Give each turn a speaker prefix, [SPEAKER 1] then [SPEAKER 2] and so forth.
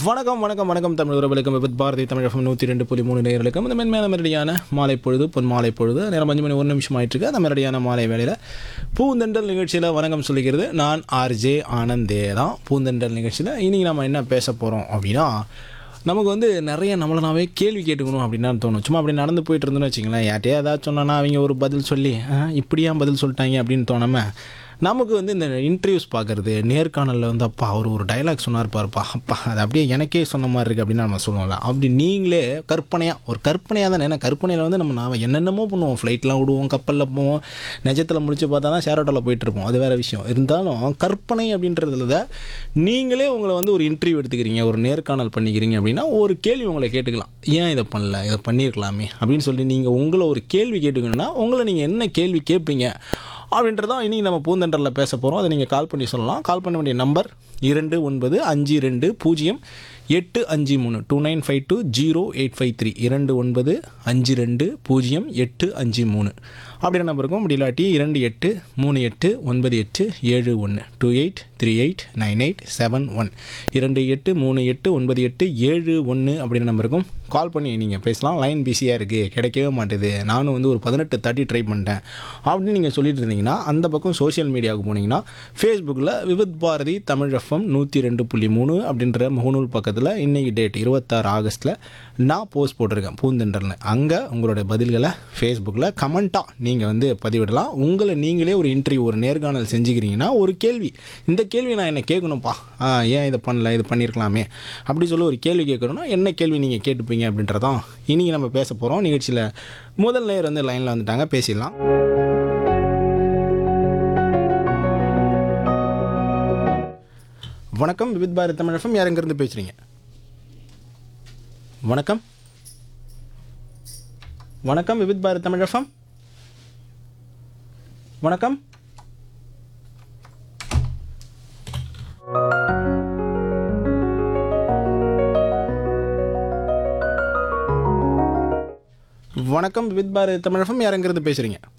[SPEAKER 1] வணக்கம் வணக்கம் வணக்கம் தமிழ் உறவுகளுக்கும் விபத் பாரதி தமிழகம் நூற்றி ரெண்டு புள்ளி மூணு நேர்களுக்கும் இந்த மென்மையான மெரடியான மாலை பொழுது பொன் மாலை பொழுது நேரம் அஞ்சு மணி ஒரு நிமிஷம் ஆயிட்டு இருக்கு அந்த மெரடியான மாலை வேளையில் பூந்தெண்டல் நிகழ்ச்சியில் வணக்கம் சொல்லிக்கிறது நான் ஆர்ஜே ஆனந்தே தான் பூந்தெண்டல் நிகழ்ச்சியில் இன்றைக்கி நம்ம என்ன பேச போகிறோம் அப்படின்னா நமக்கு வந்து நிறைய நம்மளனாவே கேள்வி கேட்டுக்கணும் அப்படின்னு தோணும் சும்மா அப்படி நடந்து போயிட்டு இருந்தோம்னு வச்சுங்களேன் யார்ட்டையே ஏதாச்சும் சொன்னா அவங்க ஒரு பதில் சொல்லி "ஆ, இப்படியா பதில் சொல்லிட்டாங்க அப்படின்னு தோணாம நமக்கு வந்து இந்த இன்டர்வியூஸ் பார்க்குறது நேர்காணலில் வந்து அப்பா அவர் ஒரு டைலாக் சொன்னார் பாருப்பா அப்பா அது அப்படியே எனக்கே சொன்ன மாதிரி இருக்குது அப்படின்னு நம்ம சொல்லுவோம்ல அப்படி நீங்களே கற்பனையாக ஒரு கற்பனையாக தானே ஏன்னா கற்பனையில் வந்து நம்ம நான் என்னென்னமோ பண்ணுவோம் ஃப்ளைட்லாம் விடுவோம் கப்பலில் போவோம் நிஜத்தில் முடிச்சு பார்த்தா தான் ஷேரோட்டோவில் போயிட்டுருப்போம் அது வேறு விஷயம் இருந்தாலும் கற்பனை அப்படின்றதுல நீங்களே உங்களை வந்து ஒரு இன்டர்வியூ எடுத்துக்கிறீங்க ஒரு நேர்காணல் பண்ணிக்கிறீங்க அப்படின்னா ஒரு கேள்வி உங்களை கேட்டுக்கலாம் ஏன் இதை பண்ணல இதை பண்ணியிருக்கலாமே அப்படின்னு சொல்லி நீங்கள் உங்களை ஒரு கேள்வி கேட்டுக்கணும்னா உங்களை நீங்கள் என்ன கேள்வி கேட்பீங்க அப்படின்றதான் இன்றைக்கி நம்ம பூந்தண்டரில் பேச போகிறோம் அதை நீங்கள் கால் பண்ணி சொல்லலாம் கால் பண்ண வேண்டிய நம்பர் இரண்டு ஒன்பது அஞ்சு ரெண்டு பூஜ்ஜியம் எட்டு அஞ்சு மூணு two nine five two zero eight five three இரண்டு ஒன்பது அஞ்சு ரெண்டு பூஜ்ஜியம் எட்டு அஞ்சு மூணு அப்படின்ற நம்பர் இருக்கும் அப்படி இல்லாட்டி இரண்டு எட்டு மூணு எட்டு ஒன்பது எட்டு ஏழு ஒன்று two eight three eight nine eight seven one இரண்டு எட்டு மூணு எட்டு ஒன்பது எட்டு ஏழு ஒன்று அப்படின்ற நம்பர் இருக்கும் கால் பண்ணி நீங்கள் பேசலாம் லைன் பிஸியாக இருக்குது கிடைக்கவே மாட்டுது நானும் வந்து ஒரு பதினெட்டு தேர்ட்டி ட்ரை பண்ணிட்டேன் அப்படின்னு நீங்கள் சொல்லிட்டு இருந்தீங்கன்னா அந்த பக்கம் சோஷியல் மீடியாவுக்கு போனீங்கன்னா ஃபேஸ்புக்கில் விவித் பாரதி தமிழ் எஃப்எம் நூற்றி ரெண்டு புள்ளி மூணு அப்படின்ற முகநூல் பக்கத்தில் இன்றைக்கி டேட் இருபத்தாறு ஆகஸ்ட்டில் நான் போஸ்ட் போட்டிருக்கேன் பூந்தென்றல்னு அங்கே உங்களுடைய பதில்களை ஃபேஸ்புக்கில் கமெண்ட்டாக நீங்கள் வந்து பதிவிடலாம் உங்களை நீங்களே ஒரு இன்டர்வியூ ஒரு நேர்காணல் செஞ்சுக்கிறீங்கன்னா ஒரு கேள்வி இந்த கேள்வி நான் என்ன கேட்கணும்ப்பா ஆ, ஏன் இதை பண்ணல இது பண்ணியிருக்கலாமே அப்படி சொல்லி ஒரு கேள்வி கேட்கணும்னா என்ன கேள்வி நீங்கள் கேட்டுப்பீங்க அப்படின்றதான் இன்றைக்கி நம்ம பேச போகிறோம் நிகழ்ச்சியில் முதல் நேர் வந்து லைனில் வந்துட்டாங்க பேசிடலாம் வணக்கம் விவித் பாரத் தமிழகம் யார் எங்கேருந்து பேசுகிறீங்க வணக்கம் வணக்கம் விவித் பாரத் தமிழகம் வணக்கம் வணக்கம் வித் பாரத் தமிழகம் யார் எங்கேருந்து பேசுகிறீங்க